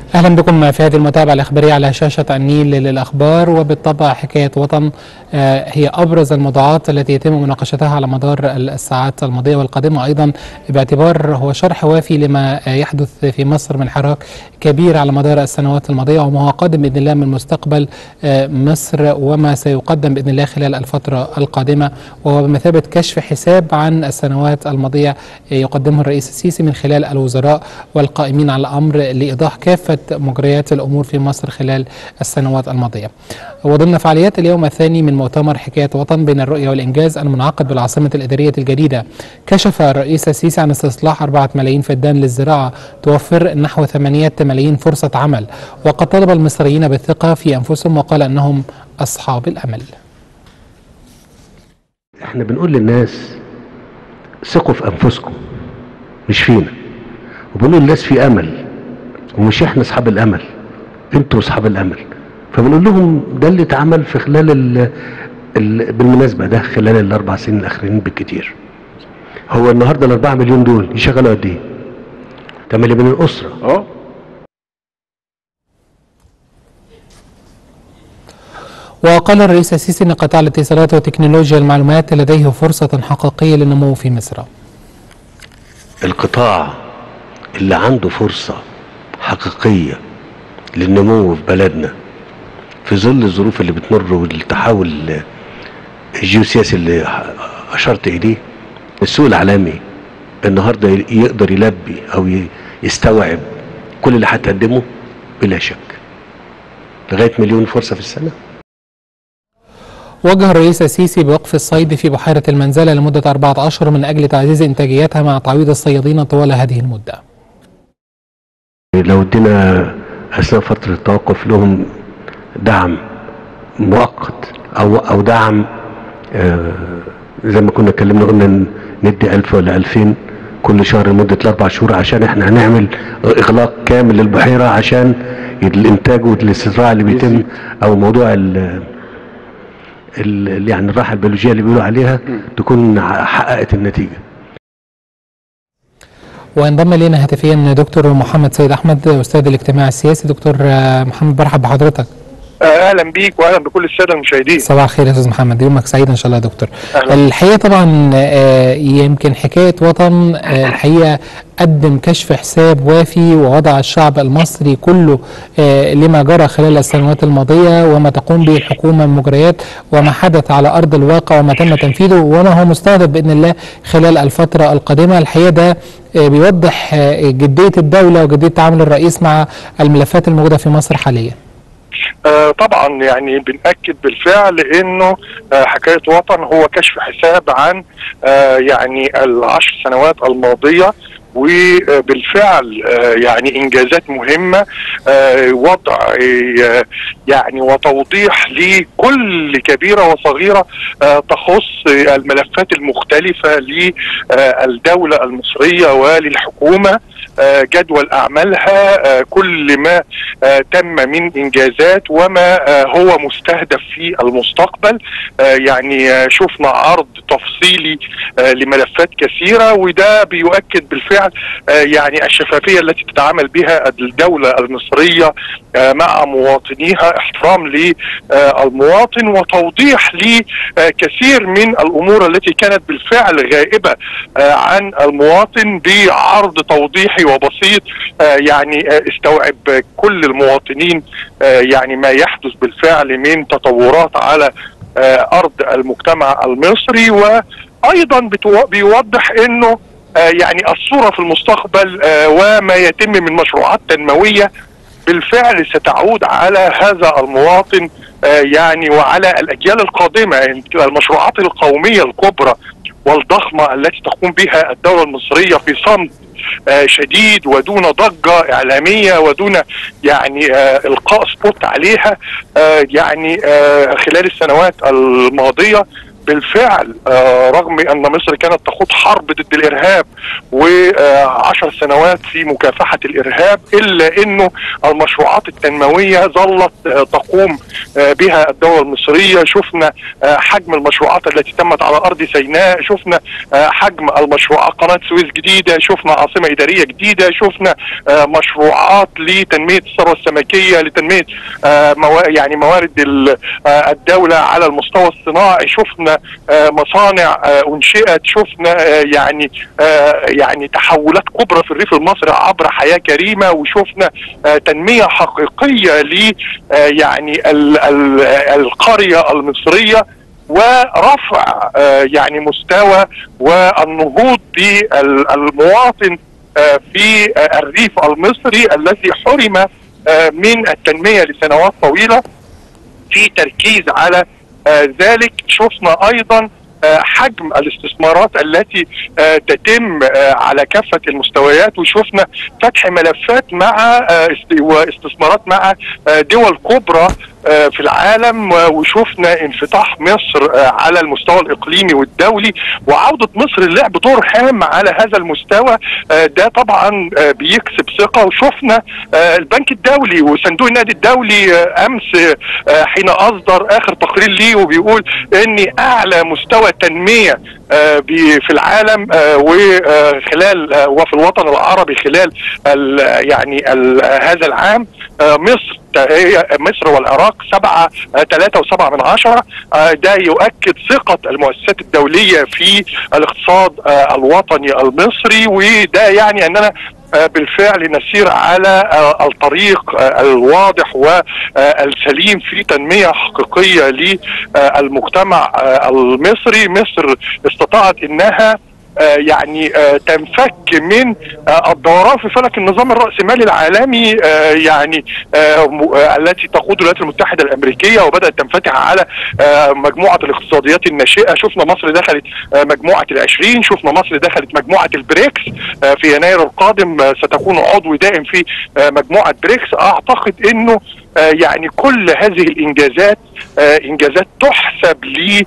اهلا بكم في هذه المتابعه الاخباريه على شاشه النيل للاخبار وبالطبع حكايه وطن هي ابرز الموضوعات التي يتم مناقشتها على مدار الساعات الماضيه والقادمه ايضا باعتبار هو شرح وافي لما يحدث في مصر من حراك كبير على مدار السنوات الماضيه وما هو قادم باذن الله من مستقبل مصر وما سيقدم باذن الله خلال الفتره القادمه وهو بمثابه كشف حساب عن السنوات الماضيه يقدمه الرئيس السيسي من خلال الوزراء والقائمين على الامر لايضاح كافه مجريات الامور في مصر خلال السنوات الماضيه. وضمن فعاليات اليوم الثاني من مؤتمر حكايه وطن بين الرؤيه والانجاز المنعقد بالعاصمه الاداريه الجديده كشف الرئيس السيسي عن استصلاح 4 ملايين فدان للزراعه توفر نحو 8 ملايين فرصه عمل وقد طلب المصريين بالثقه في انفسهم وقال انهم اصحاب الامل. احنا بنقول للناس ثقوا في انفسكم مش فينا وبنقول للناس في امل ومش احنا اصحاب الامل انتوا اصحاب الامل فبنقول لهم ده اللي اتعمل في خلال ال ال بالمناسبه ده خلال الاربع سنين الاخرين بالكتير هو النهارده الاربعه مليون دول يشغلوا قد ايه؟ 8 من الاسره اه وقال الرئيس السيسي ان قطاع الاتصالات وتكنولوجيا المعلومات لديه فرصه حقيقيه للنمو في مصر. القطاع اللي عنده فرصه حقيقيه للنمو في بلدنا في ظل الظروف اللي بتمر والتحول الجيوسياسي اللي اشرت اليه السوق العالمي النهارده يقدر يلبي او يستوعب كل اللي هتقدمه بلا شك لغايه مليون فرصه في السنه وجه الرئيس السيسي بوقف الصيد في بحيرة المنزلة لمدة أربعة أشهر من أجل تعزيز إنتاجيتها مع تعويض الصيادين طوال هذه المدة لو ادينا أثناء فترة التوقف لهم دعم مؤقت أو أو دعم آه زي ما كنا اتكلمنا قلنا ندي ألف ولا ألفين كل شهر لمدة الأربع شهور عشان احنا هنعمل إغلاق كامل للبحيرة عشان الإنتاج والاستزراع اللي بيتم أو موضوع ال يعني الراحه البيولوجيه اللي بيقولوا عليها تكون حققت النتيجه. وانضم الينا هاتفيا دكتور محمد سيد احمد استاذ الاجتماع السياسي دكتور محمد برحب بحضرتك. اهلا بيك واهلا بكل الساده المشاهدين صباح الخير يا استاذ محمد يومك سعيد ان شاء الله يا دكتور أهلا. الحقيقه طبعا يمكن حكايه وطن الحقيقه قدم كشف حساب وافي ووضع الشعب المصري كله لما جرى خلال السنوات الماضيه وما تقوم به الحكومه من مجريات وما حدث على ارض الواقع وما تم تنفيذه وما هو مستهدف باذن الله خلال الفتره القادمه الحقيقه ده بيوضح جديه الدوله وجديه تعامل الرئيس مع الملفات الموجوده في مصر حاليا. آه طبعا يعني بنأكد بالفعل انه آه حكاية وطن هو كشف حساب عن آه يعني العشر سنوات الماضية وبالفعل يعني انجازات مهمه وضع يعني وتوضيح لكل كبيره وصغيره تخص الملفات المختلفه للدوله المصريه وللحكومه جدول اعمالها كل ما تم من انجازات وما هو مستهدف في المستقبل يعني شفنا عرض تفصيلي لملفات كثيره وده بيؤكد بالفعل يعني الشفافيه التي تتعامل بها الدوله المصريه مع مواطنيها احترام للمواطن وتوضيح لكثير من الامور التي كانت بالفعل غائبه عن المواطن بعرض توضيحي وبسيط يعني استوعب كل المواطنين يعني ما يحدث بالفعل من تطورات على ارض المجتمع المصري وايضا بيوضح انه يعني الصوره في المستقبل وما يتم من مشروعات تنمويه بالفعل ستعود على هذا المواطن يعني وعلى الاجيال القادمه المشروعات القوميه الكبرى والضخمه التي تقوم بها الدوله المصريه في صمت شديد ودون ضجه اعلاميه ودون يعني القاء سبوت عليها يعني خلال السنوات الماضيه بالفعل رغم ان مصر كانت تخوض حرب ضد الارهاب وعشر سنوات في مكافحه الارهاب الا انه المشروعات التنمويه ظلت تقوم بها الدوله المصريه شفنا حجم المشروعات التي تمت على ارض سيناء شفنا حجم المشروعات قناه سويس جديده شفنا عاصمه اداريه جديده شفنا مشروعات لتنميه الثروه السمكيه لتنميه يعني موارد الدوله على المستوى الصناعي شفنا مصانع انشئت شفنا يعني يعني تحولات كبرى في الريف المصري عبر حياه كريمه وشفنا تنميه حقيقيه ل يعني ال ال القريه المصريه ورفع يعني مستوى والنهوض بالمواطن في الريف المصري الذي حرم من التنميه لسنوات طويله في تركيز على ذلك شفنا ايضا حجم الاستثمارات التي تتم على كافه المستويات وشفنا فتح ملفات مع واستثمارات مع دول كبرى في العالم وشفنا انفتاح مصر على المستوى الاقليمي والدولي وعوده مصر للعب دور هام على هذا المستوى ده طبعا بيكسب ثقه وشفنا البنك الدولي وصندوق النقد الدولي امس حين اصدر اخر تقرير ليه وبيقول ان اعلى مستوى تنميه في العالم وخلال وفي الوطن العربي خلال يعني هذا العام مصر مصر والعراق سبعة ثلاثة وسبعة من عشرة ده يؤكد ثقة المؤسسات الدولية في الاقتصاد الوطني المصري وده يعني أننا بالفعل نسير على الطريق الواضح والسليم في تنمية حقيقية للمجتمع المصري مصر استطاعت انها يعني تنفك من الدوران في فلك النظام الرأسمالي العالمي يعني التي تقود الولايات المتحدة الأمريكية وبدأت تنفتح على مجموعة الاقتصاديات الناشئة شفنا مصر دخلت مجموعة العشرين شفنا مصر دخلت مجموعة البريكس في يناير القادم ستكون عضو دائم في مجموعة بريكس أعتقد أنه يعني كل هذه الانجازات انجازات تحسب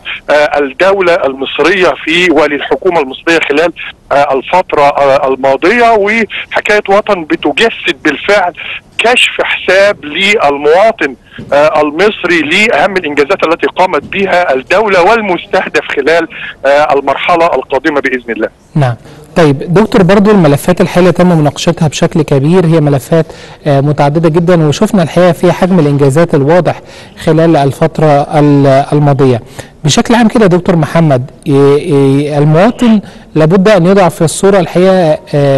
للدوله المصريه في وللحكومه المصريه خلال الفتره الماضيه وحكايه وطن بتجسد بالفعل كشف حساب للمواطن المصري لاهم الانجازات التي قامت بها الدوله والمستهدف خلال المرحله القادمه باذن الله. نعم. طيب دكتور برضو الملفات الحالية تم مناقشتها بشكل كبير هي ملفات متعددة جدا وشفنا الحقيقة فيها حجم الإنجازات الواضح خلال الفترة الماضية بشكل عام كده دكتور محمد المواطن لابد أن يضع في الصورة الحقيقة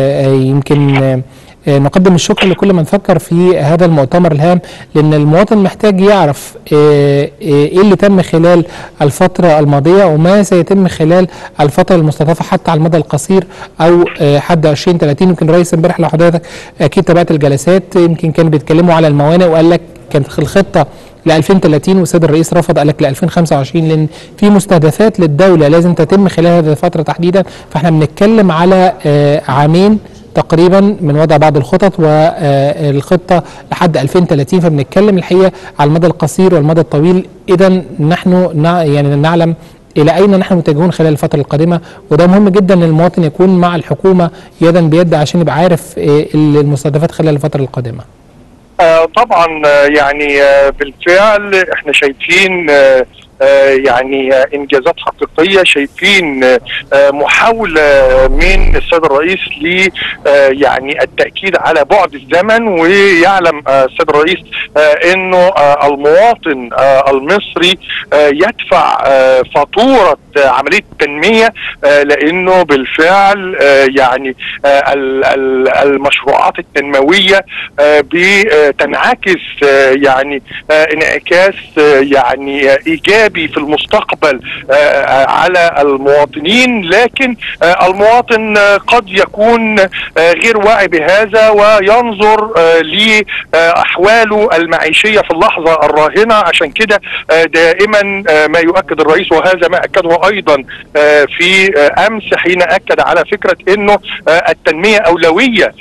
يمكن نقدم الشكر لكل من فكر في هذا المؤتمر الهام لان المواطن محتاج يعرف ايه اللي تم خلال الفتره الماضيه وما سيتم خلال الفتره المستضافه حتى على المدى القصير او حد 20 30 يمكن رئيس امبارح لو حضرتك اكيد تابعت الجلسات يمكن كانوا بيتكلموا على الموانئ وقال لك كانت الخطه ل 2030 والسيد الرئيس رفض قال لك ل 2025 لان في مستهدفات للدوله لازم تتم خلال هذه الفتره تحديدا فاحنا بنتكلم على عامين تقريبا من وضع بعض الخطط والخطه لحد 2030 فبنتكلم الحقيقه على المدى القصير والمدى الطويل اذا نحن يعني نعلم الى اين نحن متجهون خلال الفتره القادمه وده مهم جدا ان المواطن يكون مع الحكومه يدا بيد عشان يبقى عارف المستهدفات خلال الفتره القادمه. آه طبعا يعني آه بالفعل احنا شايفين آه يعني انجازات حقيقيه شايفين محاوله من السيد الرئيس ل يعني التاكيد على بعد الزمن ويعلم السيد الرئيس انه المواطن المصري يدفع فاتوره عمليه التنميه لانه بالفعل يعني المشروعات التنمويه بتنعكس يعني انعكاس يعني ايجابي في المستقبل على المواطنين لكن المواطن قد يكون غير واعي بهذا وينظر لاحواله المعيشيه في اللحظه الراهنه عشان كده دائما ما يؤكد الرئيس وهذا ما اكده له ايضا في امس حين اكد على فكره انه التنميه اولويه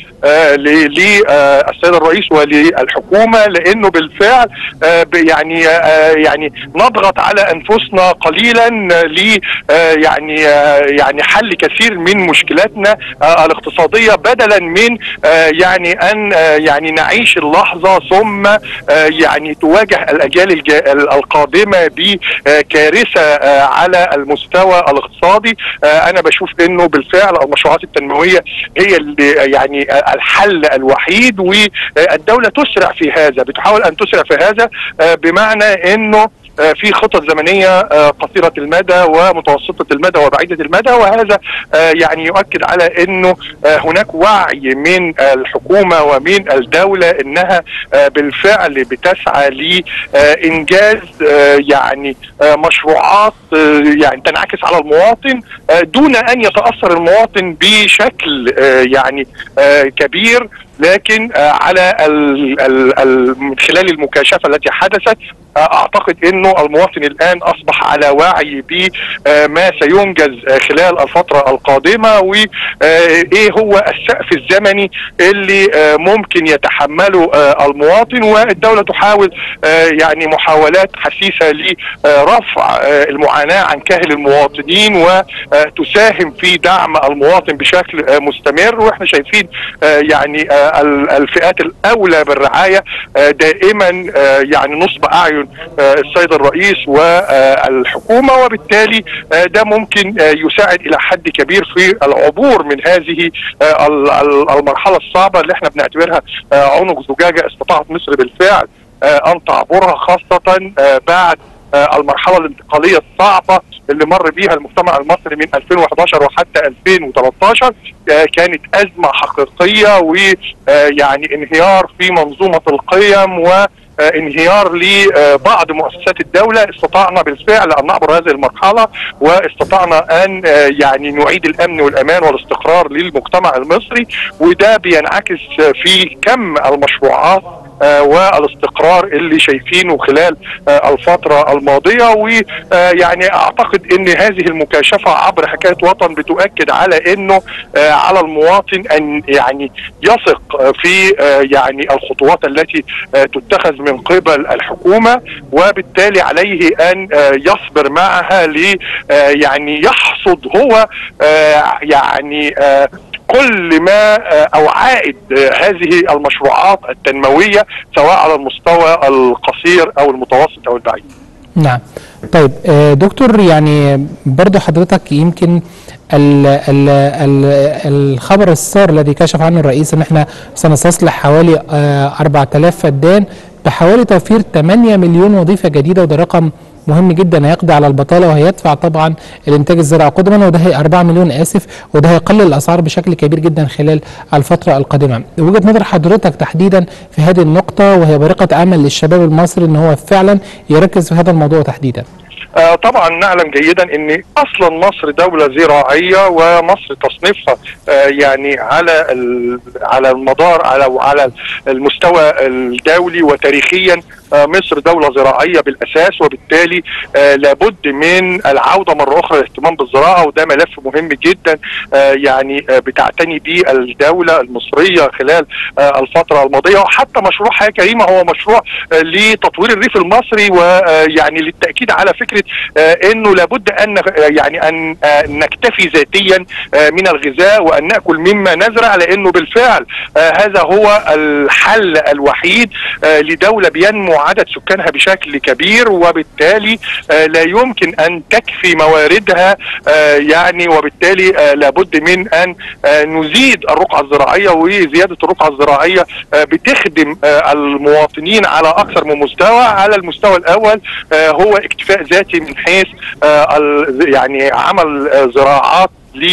للسيد الرئيس وللحكومه لانه بالفعل يعني يعني نضغط على انفسنا قليلا ل يعني يعني حل كثير من مشكلاتنا الاقتصاديه بدلا من يعني ان يعني نعيش اللحظه ثم يعني تواجه الاجيال القادمه بكارثه على المستوى الاقتصادي انا بشوف انه بالفعل المشروعات التنمويه هي اللي يعني الحل الوحيد والدوله تسرع في هذا بتحاول ان تسرع في هذا بمعنى انه في خطط زمنيه قصيره المدى ومتوسطه المدى وبعيده المدى وهذا يعني يؤكد على انه هناك وعي من الحكومه ومن الدوله انها بالفعل بتسعى لانجاز يعني مشروعات يعني تنعكس على المواطن دون ان يتاثر المواطن بشكل يعني كبير لكن على ال ال ال من خلال المكاشفه التي حدثت اعتقد انه المواطن الان اصبح على وعي بما سينجز خلال الفتره القادمه وايه هو السقف الزمني اللي ممكن يتحمله المواطن والدوله تحاول يعني محاولات حثيثه لرفع المعاناه عن كاهل المواطنين وتساهم في دعم المواطن بشكل مستمر واحنا شايفين يعني الفئات الاولى بالرعايه دائما يعني نصب اعين السيد الرئيس والحكومه وبالتالي ده ممكن يساعد الى حد كبير في العبور من هذه المرحله الصعبه اللي احنا بنعتبرها عنق زجاجه استطاعت مصر بالفعل ان تعبرها خاصه بعد المرحله الانتقاليه الصعبه اللي مر بيها المجتمع المصري من 2011 وحتى 2013 كانت ازمه حقيقيه ويعني انهيار في منظومه القيم و انهيار لبعض مؤسسات الدولة استطعنا بالفعل أن نعبر هذه المرحلة واستطعنا أن يعني نعيد الأمن والأمان والاستقرار للمجتمع المصري وده بينعكس في كم المشروعات والاستقرار اللي شايفينه خلال الفترة الماضية ويعني اعتقد ان هذه المكاشفة عبر حكاية وطن بتؤكد على انه على المواطن ان يعني يثق في يعني الخطوات التي تتخذ من قبل الحكومة وبالتالي عليه ان يصبر معها ل يعني يحصد هو يعني كل ما او عائد هذه المشروعات التنمويه سواء على المستوى القصير او المتوسط او البعيد. نعم. طيب دكتور يعني برضو حضرتك يمكن ال ال ال الخبر السار الذي كشف عنه الرئيس ان احنا سنستصلح حوالي 4000 فدان بحوالي توفير 8 مليون وظيفه جديده وده رقم مهم جدا هيقضي على البطاله وهيدفع طبعا الانتاج الزراعي قدما وده هي 4 مليون اسف وده هيقلل الاسعار بشكل كبير جدا خلال الفتره القادمه. وجهه نظر حضرتك تحديدا في هذه النقطه وهي بارقه امل للشباب المصري ان هو فعلا يركز في هذا الموضوع تحديدا. آه طبعا نعلم جيدا ان اصلا مصر دوله زراعيه ومصر تصنيفها آه يعني على على المدار على على المستوى الدولي وتاريخيا آه مصر دوله زراعيه بالاساس وبالتالي لابد من العوده مره اخرى للاهتمام بالزراعه وده ملف مهم جدا يعني بتعتني به الدوله المصريه خلال الفتره الماضيه وحتى مشروع حياه كريمه هو مشروع لتطوير الريف المصري ويعني للتاكيد على فكره انه لابد ان يعني ان نكتفي ذاتيا من الغذاء وان ناكل مما نزرع لانه بالفعل هذا هو الحل الوحيد لدوله بينمو عدد سكانها بشكل كبير وبالتالي لا يمكن ان تكفي مواردها يعني وبالتالي لابد من ان نزيد الرقعه الزراعيه وزياده الرقعه الزراعيه بتخدم المواطنين على اكثر من مستوى على المستوى الاول هو اكتفاء ذاتي من حيث يعني عمل زراعات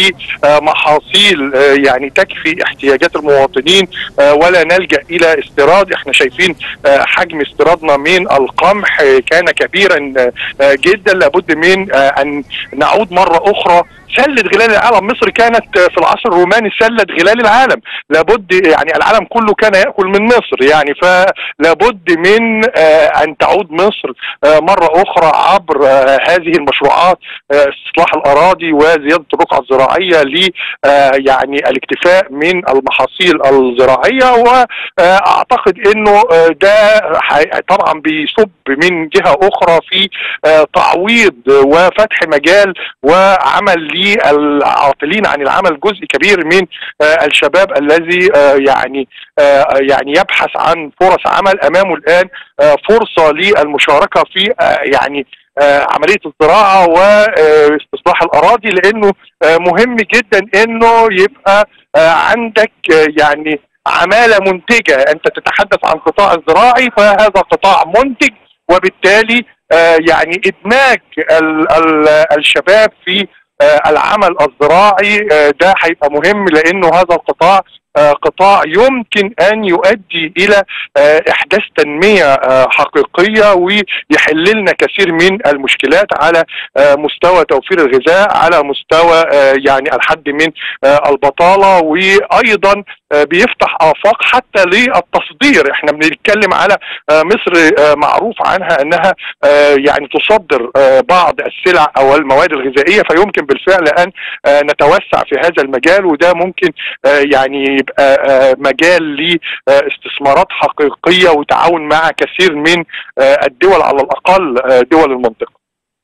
لمحاصيل يعني تكفي احتياجات المواطنين ولا نلجا الى استيراد احنا شايفين حجم استيرادنا من القمح كان كبيرا جدا لابد من ان نعود مره اخرى سله غلال العالم مصر كانت في العصر الروماني سله غلال العالم لابد يعني العالم كله كان ياكل من مصر يعني فلابد من ان تعود مصر مره اخرى عبر هذه المشروعات استصلاح الاراضي وزياده الرقعه الزراعيه ل يعني الاكتفاء من المحاصيل الزراعيه واعتقد انه ده طبعا بيصب من جهه اخرى في تعويض وفتح مجال وعمل للعاطلين عن العمل جزء كبير من الشباب الذي يعني يعني يبحث عن فرص عمل امامه الان فرصه للمشاركه في يعني عمليه الزراعه واستصلاح الاراضي لانه مهم جدا انه يبقى عندك يعني عماله منتجه انت تتحدث عن قطاع الزراعي فهذا قطاع منتج وبالتالي يعني ادماج ال ال الشباب في العمل الزراعي ده هيبقى مهم لانه هذا القطاع قطاع يمكن ان يؤدي الى احداث تنميه حقيقيه ويحل لنا كثير من المشكلات على مستوى توفير الغذاء على مستوى يعني الحد من البطاله وايضا بيفتح افاق حتى للتصدير احنا بنتكلم على مصر معروف عنها انها يعني تصدر بعض السلع او المواد الغذائيه فيمكن بالفعل ان نتوسع في هذا المجال وده ممكن يعني يبقى مجال لاستثمارات حقيقيه وتعاون مع كثير من الدول على الاقل دول المنطقه.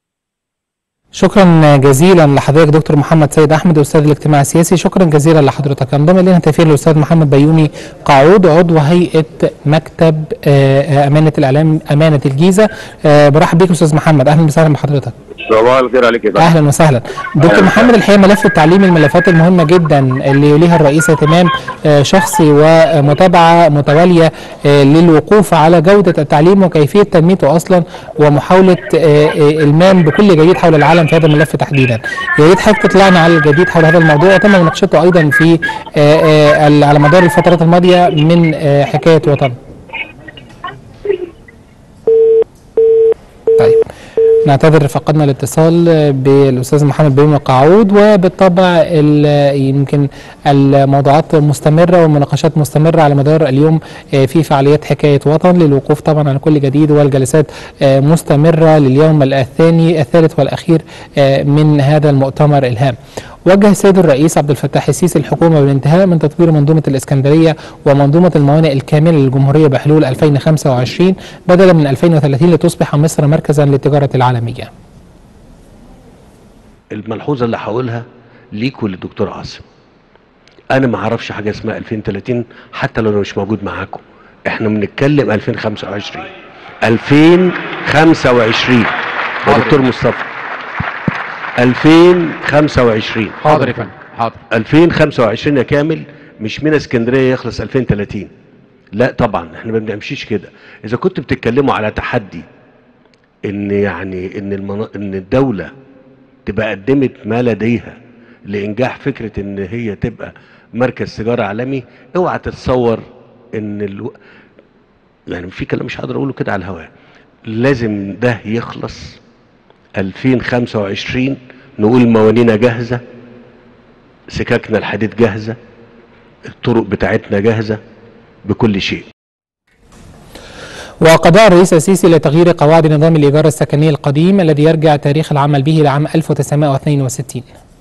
شكرا جزيلا لحضرتك دكتور محمد سيد احمد استاذ الاجتماع السياسي شكرا جزيلا لحضرتك انضم الينا تفير الاستاذ محمد بيومي قاعود عضو هيئه مكتب امانه الاعلام امانه الجيزه برحب بيك استاذ محمد اهلا وسهلا بحضرتك صباح الخير عليك يا اهلا وسهلا دكتور محمد الحقيقه ملف التعليم من الملفات المهمه جدا اللي يليها الرئيس اهتمام شخصي ومتابعه متواليه للوقوف على جوده التعليم وكيفيه تنميته اصلا ومحاوله المام بكل جديد حول العالم في هذا الملف تحديدا يا ريت حضرتك تطلعنا على الجديد حول هذا الموضوع وتم مناقشته ايضا في على مدار الفترات الماضيه من حكايه وطن طيب نعتذر فقدنا الاتصال بالاستاذ محمد بيومي قاعود وبالطبع يمكن الموضوعات مستمره والمناقشات مستمره على مدار اليوم في فعاليات حكايه وطن للوقوف طبعا على كل جديد والجلسات مستمره لليوم الثاني الثالث والاخير من هذا المؤتمر الهام. وجه السيد الرئيس عبد الفتاح السيسي الحكومه بالانتهاء من تطوير منظومه الاسكندريه ومنظومه الموانئ الكامله للجمهوريه بحلول 2025 بدلا من 2030 لتصبح مصر مركزا للتجاره العالميه. الملحوظه اللي هقولها ليك وللدكتور عاصم. انا ما اعرفش حاجه اسمها 2030 حتى لو انا مش موجود معاكم. احنا بنتكلم 2025 2025 يا دكتور مصطفى 2025 حاضر يا فندم حاضر 2025 يا كامل مش من اسكندريه يخلص 2030 لا طبعا احنا ما بنمشيش كده اذا كنتوا بتتكلموا على تحدي ان يعني ان المنا... ان الدوله تبقى قدمت ما لديها لانجاح فكره ان هي تبقى مركز تجاره عالمي اوعى تتصور ان ال... يعني في كلام مش هقدر اقوله كده على الهواء لازم ده يخلص 2025 نقول موانينا جاهزة سكاكنا الحديد جاهزة الطرق بتاعتنا جاهزة بكل شيء وقضاء الرئيس السيسي لتغيير قواعد نظام الإيجار السكني القديم الذي يرجع تاريخ العمل به لعام 1962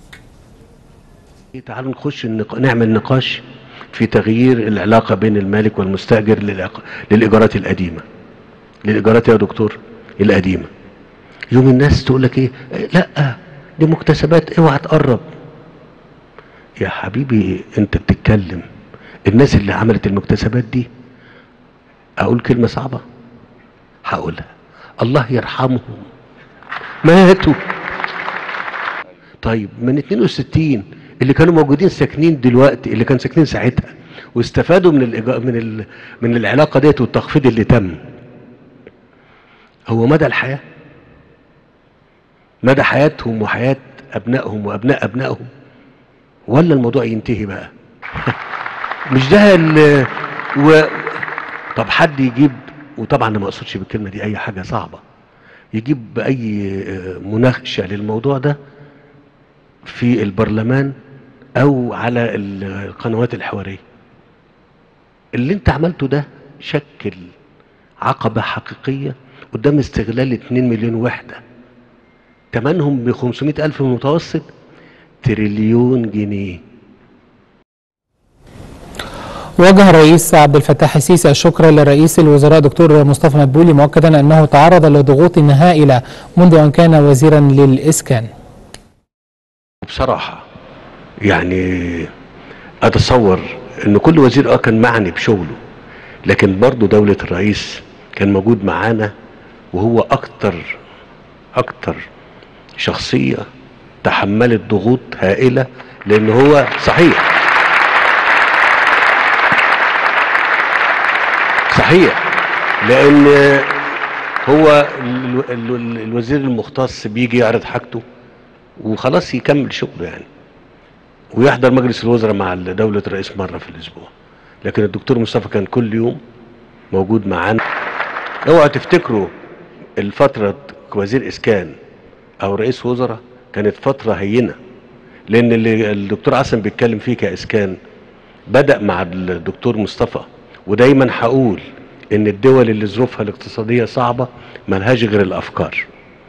تعالوا نخش النق... نعمل نقاش في تغيير العلاقة بين المالك والمستأجر للعق... للإيجارات القديمة للإيجارات يا دكتور القديمة يوم الناس تقول لك ايه لا دي مكتسبات اوعى تقرب يا حبيبي انت بتتكلم الناس اللي عملت المكتسبات دي اقول كلمه صعبه هقولها الله يرحمهم ماتوا طيب من 62 اللي كانوا موجودين ساكنين دلوقتي اللي كانوا ساكنين ساعتها واستفادوا من الإجا... من ال... من العلاقه ديت والتخفيض اللي تم هو مدى الحياه مدى حياتهم وحياة أبنائهم وأبناء أبنائهم ولا الموضوع ينتهي بقى مش ده ال و... طب حد يجيب وطبعا انا ما اقصدش بالكلمه دي اي حاجه صعبه يجيب اي مناقشه للموضوع ده في البرلمان او على القنوات الحواريه اللي انت عملته ده شكل عقبه حقيقيه قدام استغلال 2 مليون وحده تمنهم ب 500 الف متوسط تريليون جنيه وجه الرئيس عبد الفتاح السيسي الشكر لرئيس الوزراء دكتور مصطفى مدبولي مؤكدا انه تعرض لضغوط هائله منذ ان كان وزيرا للاسكان. بصراحه يعني اتصور ان كل وزير اه كان معني بشغله لكن برضه دوله الرئيس كان موجود معانا وهو اكتر اكتر شخصيه تحملت ضغوط هائله لان هو صحيح صحيح لان هو ال- ال- ال- الوزير المختص بيجي يعرض حاجته وخلاص يكمل شغله يعني ويحضر مجلس الوزراء مع دولة الرئيس مرة في الأسبوع لكن الدكتور مصطفى كان كل يوم موجود معانا اوعوا تفتكروا الفترة وزير إسكان أو رئيس وزراء كانت فترة هينة لأن اللي الدكتور عاصم بيتكلم فيه كإسكان بدأ مع الدكتور مصطفى ودايما هقول إن الدول اللي ظروفها الاقتصادية صعبة ملهاش غير الأفكار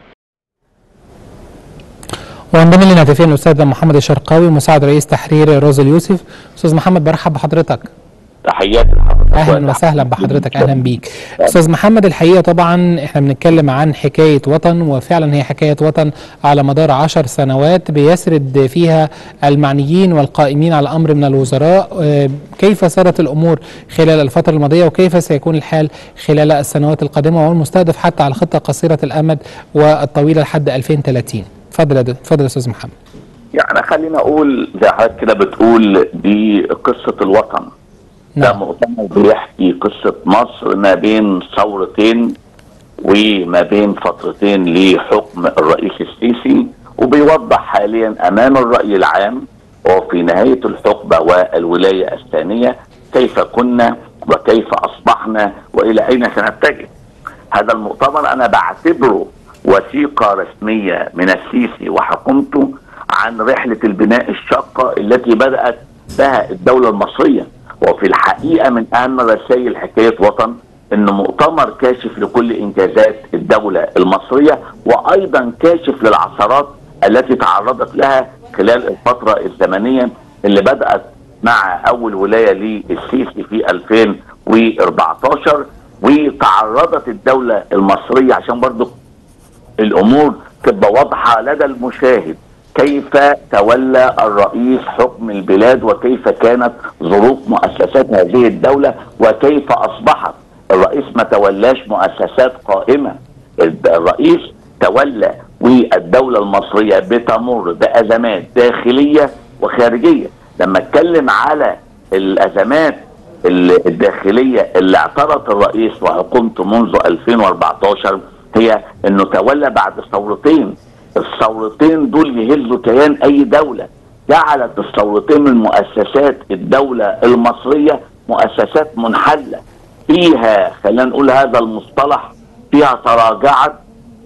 وانضم لنا هاتفيا الاستاذ محمد الشرقاوي مساعد رئيس تحرير روز اليوسف. استاذ محمد برحب بحضرتك. تحياتي لحضرتك اهلا وسهلا بحضرتك اهلا بيك استاذ محمد الحقيقه طبعا احنا بنتكلم عن حكايه وطن وفعلا هي حكايه وطن على مدار عشر سنوات بيسرد فيها المعنيين والقائمين على امر من الوزراء آه، كيف سارت الامور خلال الفتره الماضيه وكيف سيكون الحال خلال السنوات القادمه والمستهدف حتى على الخطه قصيره الامد والطويله لحد 2030 اتفضل يا د- اتفضل يا استاذ محمد يعني خلينا اقول زي حضرتك كده بتقول دي قصه الوطن ده نعم مؤتمر بيحكي قصه مصر ما بين ثورتين وما بين فترتين لحكم الرئيس السيسي وبيوضح حاليا امام الراي العام وفي نهايه الحقبه والولايه الثانيه كيف كنا وكيف اصبحنا والى اين سنتجه. هذا المؤتمر انا بعتبره وثيقه رسميه من السيسي وحكومته عن رحله البناء الشاقه التي بدات بها الدوله المصريه وفي الحقيقه من اهم رسائل حكايه وطن انه مؤتمر كاشف لكل انجازات الدوله المصريه وايضا كاشف للعثرات التي تعرضت لها خلال الفتره الزمنيه اللي بدات مع اول ولايه للسيسي في 2014 وتعرضت الدوله المصريه عشان برضو الامور تبقى واضحه لدى المشاهد كيف تولى الرئيس حكم البلاد وكيف كانت ظروف مؤسسات هذه الدوله وكيف اصبحت الرئيس ما تولاش مؤسسات قائمه الرئيس تولى والدوله المصريه بتمر بازمات داخليه وخارجيه لما اتكلم على الازمات ال- الداخليه اللي اعترض الرئيس وحكومته منذ 2014 هي انه تولى بعد ثورتين الثورتين دول يهزوا كيان اي دوله جعلت الثورتين من مؤسسات الدوله المصريه مؤسسات منحله فيها خلينا نقول هذا المصطلح فيها تراجعت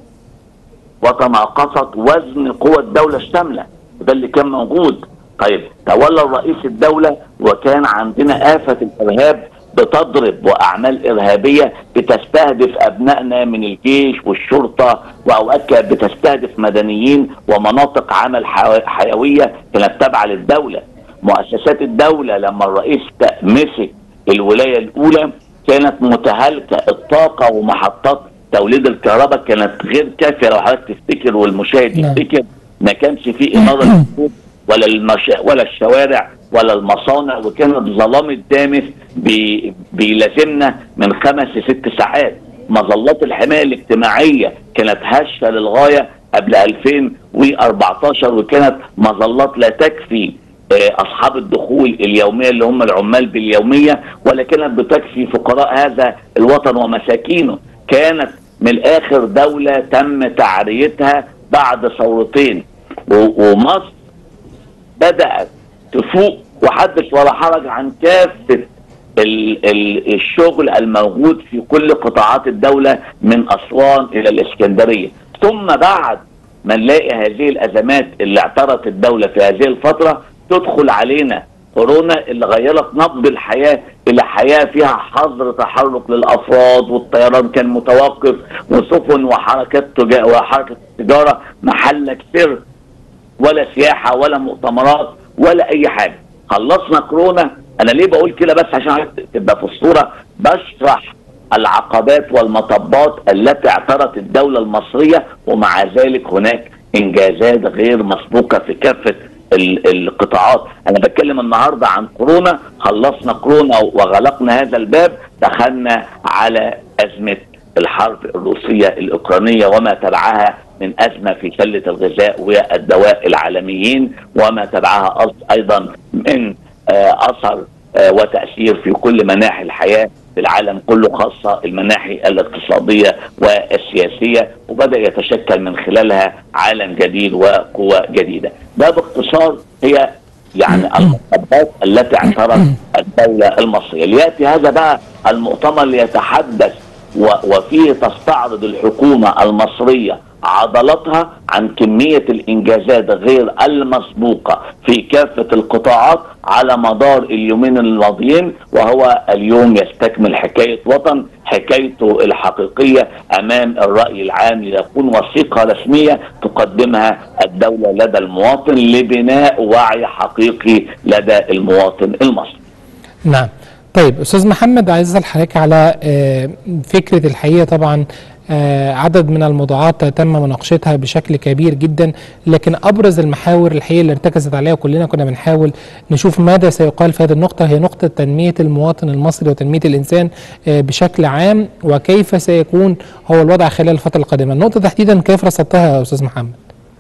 وتناقصت وزن قوى الدولة الشاملة ده اللي كان موجود طيب تولى الرئيس الدولة وكان عندنا آفة الإرهاب بتضرب وأعمال إرهابية بتستهدف أبنائنا من الجيش والشرطة وأوقات كانت بتستهدف مدنيين ومناطق عمل حيو- حيوية كانت تابعة للدولة مؤسسات الدولة لما الرئيس مسك الولاية الأولى كانت متهالكة الطاقة ومحطات توليد الكهرباء كانت غير كافية لو حضرتك تفتكر والمشاهد نعم. يفتكر ما كانش في إنارة للسوق ولا المش... ولا الشوارع ولا المصانع وكان الظلام الدامس بي... بيلازمنا من خمس لست ساعات مظلات الحماية الاجتماعية كانت هشة للغاية قبل 2014 وكانت مظلات لا تكفي آه، اصحاب الدخول اليوميه اللي هم العمال باليوميه ولا كانت بتكفي فقراء هذا الوطن ومساكينه كانت من الاخر دوله تم تعريتها بعد ثورتين و- ومصر بدات تفوق وحدث ولا حرج عن كافه ال- ال- الشغل الموجود في كل قطاعات الدوله من اسوان الى الاسكندريه ثم بعد ما نلاقي هذه الازمات اللي اعترت الدوله في هذه الفتره تدخل علينا كورونا اللي غيرت نبض الحياه الى حياه فيها حظر تحرك للافراد والطيران كان متوقف وسفن وحركات تجا وحركه التجاره محلك سر ولا سياحه ولا مؤتمرات ولا اي حاجه خلصنا كورونا انا ليه بقول كده بس عشان تبقى في الصوره بشرح العقبات والمطبات التي اعترت الدوله المصريه ومع ذلك هناك انجازات غير مسبوقه في كافه القطاعات انا بتكلم النهارده عن كورونا خلصنا كورونا وغلقنا هذا الباب دخلنا على ازمه الحرب الروسيه الاوكرانيه وما تبعها من ازمه في سله الغذاء والدواء العالميين وما تبعها ايضا من اثر وتاثير في كل مناحي الحياه في العالم كله خاصه المناحي الاقتصاديه والسياسيه وبدا يتشكل من خلالها عالم جديد وقوى جديده. ده باختصار هي يعني المطبات التي اعترت الدوله المصريه، لياتي هذا بقى المؤتمر ليتحدث وفيه تستعرض الحكومه المصريه عضلاتها عن كمية الإنجازات غير المسبوقة في كافة القطاعات على مدار اليومين الماضيين وهو اليوم يستكمل حكاية وطن حكايته الحقيقية أمام الرأي العام ليكون وثيقة رسمية تقدمها الدولة لدى المواطن لبناء وعي حقيقي لدى المواطن المصري نعم طيب أستاذ محمد عايز أسأل حضرتك على فكرة الحقيقة طبعا عدد من الموضوعات تم مناقشتها بشكل كبير جدا لكن ابرز المحاور الحقيقه اللي ارتكزت عليها كلنا كنا بنحاول نشوف ماذا سيقال في هذه النقطه هي نقطه تنميه المواطن المصري وتنميه الانسان بشكل عام وكيف سيكون هو الوضع خلال الفتره القادمه النقطه تحديدا كيف رصدتها يا استاذ محمد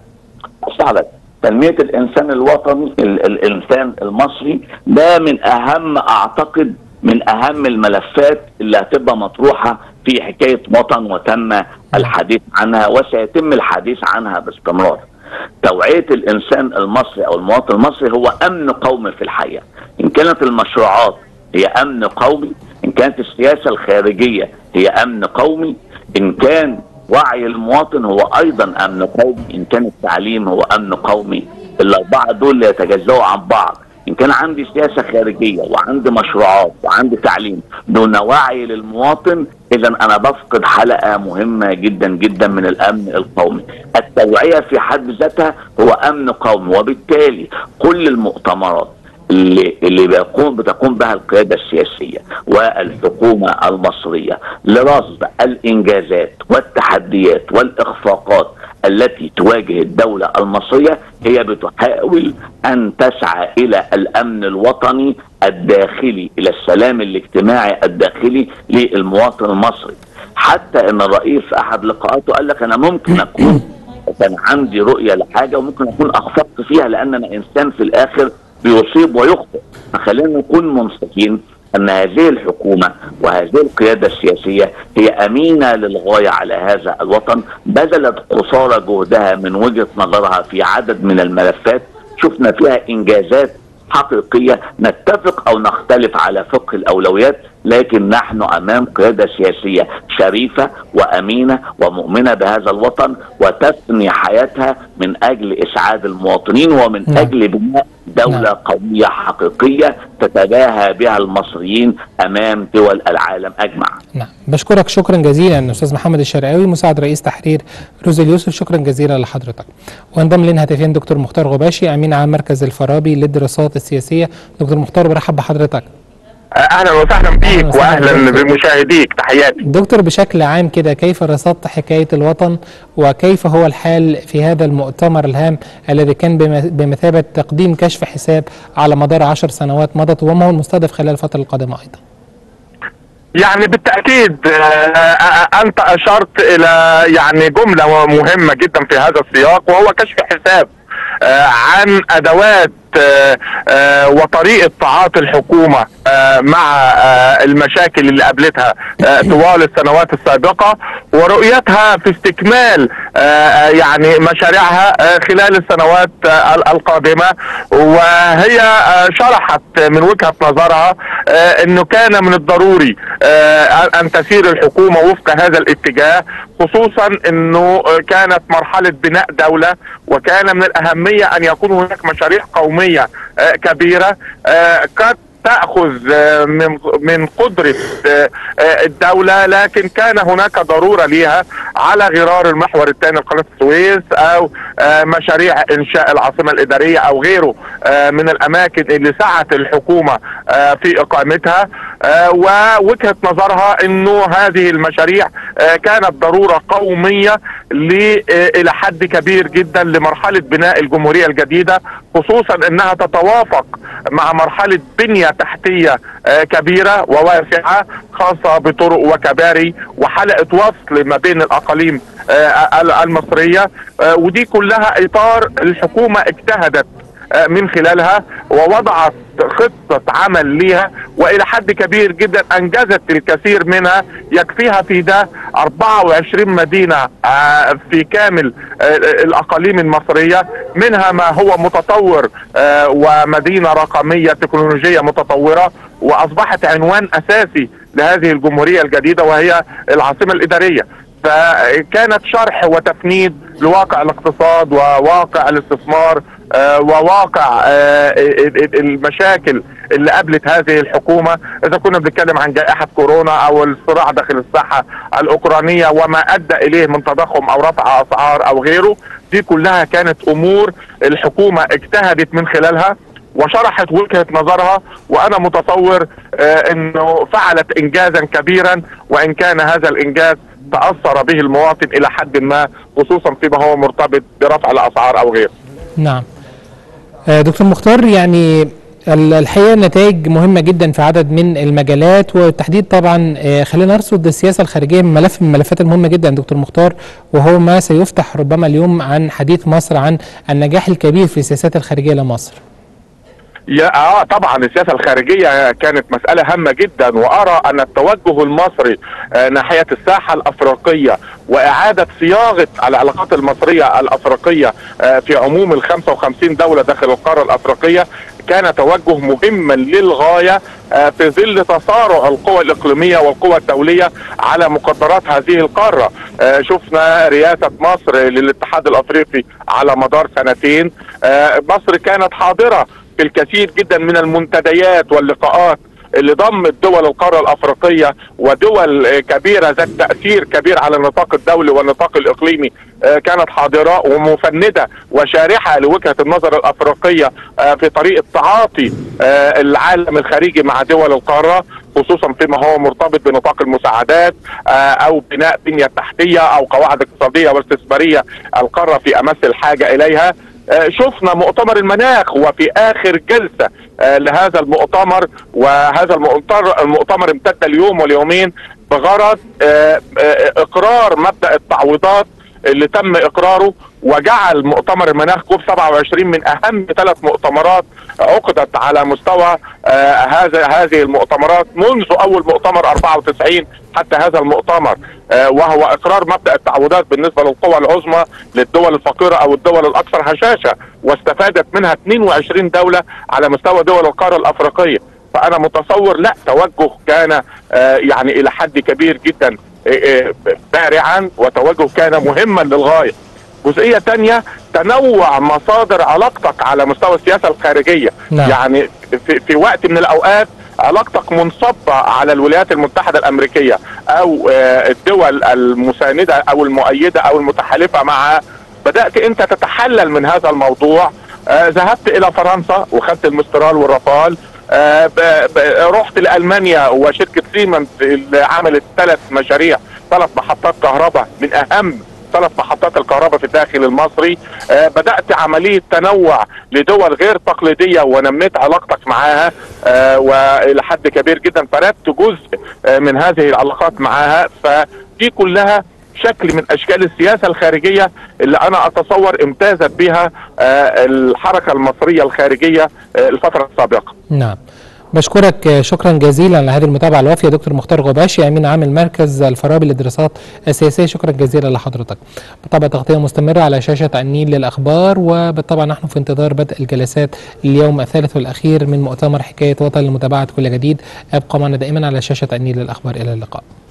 سعدك تنميه الانسان الوطني ال الانسان المصري ده من اهم اعتقد من اهم الملفات اللي هتبقى مطروحه في حكايه وطن وتم الحديث عنها وسيتم الحديث عنها باستمرار. توعيه الانسان المصري او المواطن المصري هو امن قومي في الحياه. ان كانت المشروعات هي امن قومي، ان كانت السياسه الخارجيه هي امن قومي، ان كان وعي المواطن هو ايضا امن قومي، ان كان التعليم هو امن قومي، الاربعه دول يتجزأوا عن بعض. ان كان عندي سياسه خارجيه وعندي مشروعات وعندي تعليم دون وعي للمواطن اذا انا بفقد حلقه مهمه جدا جدا من الامن القومي التوعيه في حد ذاتها هو امن قومي وبالتالي كل المؤتمرات اللي اللي بيقوم بتقوم بها القياده السياسيه والحكومه المصريه لرصد الانجازات والتحديات والاخفاقات التي تواجه الدولة المصرية هي بتحاول أن تسعى إلى الأمن الوطني الداخلي إلى السلام الاجتماعي الداخلي للمواطن المصري حتى أن الرئيس في أحد لقاءاته قال لك أنا ممكن أكون كان عندي رؤية لحاجة وممكن أكون أخفقت فيها لأن أنا إنسان في الآخر بيصيب ويخطئ فخلينا نكون منصفين ان هذه الحكومه وهذه القياده السياسيه هي امينه للغايه على هذا الوطن بذلت قصارى جهدها من وجهه نظرها في عدد من الملفات شفنا فيها انجازات حقيقيه نتفق او نختلف على فقه الاولويات لكن نحن امام قياده سياسيه شريفه وامينه ومؤمنه بهذا الوطن وتثني حياتها من اجل اسعاد المواطنين ومن نعم. اجل بناء دوله نعم. قويه حقيقيه تتباهى بها المصريين امام دول العالم اجمع. نعم بشكرك شكرا جزيلا استاذ محمد الشرقاوي مساعد رئيس تحرير روز اليوسف شكرا جزيلا لحضرتك وانضم لنا هاتفيا دكتور مختار غباشي امين عام مركز الفارابي للدراسات السياسيه دكتور مختار برحب بحضرتك اهلا وسهلا بيك وسهلا واهلا بك. بمشاهديك تحياتي دكتور بشكل عام كده كيف رصدت حكايه الوطن وكيف هو الحال في هذا المؤتمر الهام الذي كان بم- بمثابه تقديم كشف حساب على مدار عشر سنوات مضت وما هو المستهدف خلال الفتره القادمه ايضا يعني بالتاكيد آه، آه، انت اشرت الى يعني جمله مهمه جدا في هذا السياق وهو كشف حساب آه، عن ادوات آه، آه، وطريقه تعاطي الحكومه آه، مع آه، المشاكل اللي قابلتها آه، طوال السنوات السابقه ورؤيتها في استكمال آه، يعني مشاريعها آه، خلال السنوات آه، القادمة وهي آه، شرحت من وجهة نظرها آه، انه كان من الضروري آه، ان تسير الحكومة وفق هذا الاتجاه خصوصا انه آه، كانت مرحلة بناء دولة وكان من الاهمية ان يكون هناك مشاريع قومية آه، كبيرة آه، قد تاخذ آه، من من قدره آه، آه، الدوله لكن كان هناك ضروره ليها على غرار المحور الثاني لقناه السويس او آه، مشاريع انشاء العاصمه الاداريه او غيره آه، من الاماكن اللي سعت الحكومه آه، في اقامتها آه، ووجهه نظرها انه هذه المشاريع آه، كانت ضروره قوميه ل- آه، الى حد كبير جدا لمرحله بناء الجمهوريه الجديده خصوصا انها تتوافق مع مرحله بنيه تحتيه آه، كبيره وواسعه خاصه بطرق وكباري وحلقه وصل ما بين الاقاليم آه، المصريه آه، ودي كلها اطار الحكومه اجتهدت آه، من خلالها ووضعت خطة عمل ليها وإلى حد كبير جدا أنجزت الكثير منها يكفيها في ده 24 مدينة آه، في كامل آه، الأقاليم المصرية منها ما هو متطور آه، ومدينة رقمية تكنولوجية متطورة وأصبحت عنوان أساسي لهذه الجمهورية الجديدة وهي العاصمة الإدارية فكانت شرح وتفنيد لواقع الاقتصاد وواقع الاستثمار آه، وواقع آه، ال- ال- المشاكل اللي قابلت هذه الحكومة إذا كنا بنتكلم عن جائحة كورونا أو الصراع داخل الساحة الأوكرانية وما أدى إليه من تضخم أو رفع أسعار أو غيره دي كلها كانت أمور الحكومة اجتهدت من خلالها وشرحت وجهة نظرها وأنا متصور آه، أنه فعلت إنجازا كبيرا وإن كان هذا الإنجاز تأثر به المواطن إلى حد ما خصوصا فيما هو مرتبط برفع الأسعار أو غيره نعم آه، دكتور مختار يعني ال- الحقيقه النتائج مهمه جدا في عدد من المجالات والتحديد طبعا آه، خلينا نرصد السياسه الخارجيه من ملف من الملفات المهمه جدا دكتور مختار وهو ما سيفتح ربما اليوم عن حديث مصر عن النجاح الكبير في السياسات الخارجيه لمصر. يا اه طبعا السياسه الخارجيه كانت مساله هامه جدا وارى ان التوجه المصري آه ناحيه الساحه الافريقيه واعاده صياغه العلاقات المصريه الافريقيه آه في عموم ال 55 دوله داخل القاره الافريقيه كان توجه مهما للغايه آه في ظل تصارع القوى الاقليميه والقوى الدوليه على مقدرات هذه القاره آه شفنا رئاسه مصر للاتحاد الافريقي على مدار سنتين آه مصر كانت حاضره في الكثير جدا من المنتديات واللقاءات اللي ضمت دول القارة الأفريقية ودول آه، كبيرة ذات تأثير كبير على النطاق الدولي والنطاق الإقليمي آه، كانت حاضرة ومفندة وشارحة لوجهة النظر الأفريقية آه، في طريقة تعاطي آه، العالم الخارجي مع دول القارة خصوصا فيما هو مرتبط بنطاق المساعدات آه، او بناء بنيه تحتيه او قواعد اقتصاديه واستثماريه القاره في امس الحاجه اليها آه، شفنا مؤتمر المناخ وفي اخر جلسه آه، لهذا المؤتمر وهذا المؤتمر المؤتمر امتد اليوم واليومين بغرض آه، آه، اقرار مبدا التعويضات اللي تم اقراره وجعل مؤتمر المناخ كوب 27 من اهم ثلاث مؤتمرات عقدت على مستوى آه هذا هذه المؤتمرات منذ اول مؤتمر 94 حتى هذا المؤتمر آه وهو اقرار مبدا التعويضات بالنسبه للقوى العظمى للدول الفقيره او الدول الاكثر هشاشه واستفادت منها 22 دوله على مستوى دول القاره الافريقيه فانا متصور لا توجه كان آه يعني الى حد كبير جدا آه، آه، بارعا وتوجه كان مهما للغايه جزئية تانية تنوع مصادر علاقتك على مستوى السياسة الخارجية نعم. يعني في, في وقت من الأوقات علاقتك منصبة على الولايات المتحدة الأمريكية أو آه، الدول المساندة أو المؤيدة أو المتحالفة معها بدأت أنت تتحلل من هذا الموضوع آه، ذهبت إلى فرنسا وخدت المسترال والرافال آه، ب- ب- رحت لألمانيا وشركة سيمنز اللي عملت ثلاث مشاريع ثلاث محطات كهرباء من أهم ثلاث محطات الكهرباء في الداخل المصري آه بدأت عملية تنوع لدول غير تقليدية ونميت علاقتك معاها آه وإلى حد كبير جدا فردت جزء آه من هذه العلاقات معاها فدي كلها شكل من اشكال السياسه الخارجيه اللي انا اتصور امتازت بها آه الحركه المصريه الخارجيه آه الفتره السابقه. نعم بشكرك شكرا جزيلا على هذه المتابعه الوافيه دكتور مختار غباشي امين عام المركز الفارابي للدراسات السياسيه شكرا جزيلا لحضرتك. بالطبع تغطيه مستمره على شاشه النيل للاخبار وبالطبع نحن في انتظار بدء الجلسات اليوم الثالث والاخير من مؤتمر حكايه وطن لمتابعه كل جديد ابقى معنا دائما على شاشه النيل للاخبار الى اللقاء.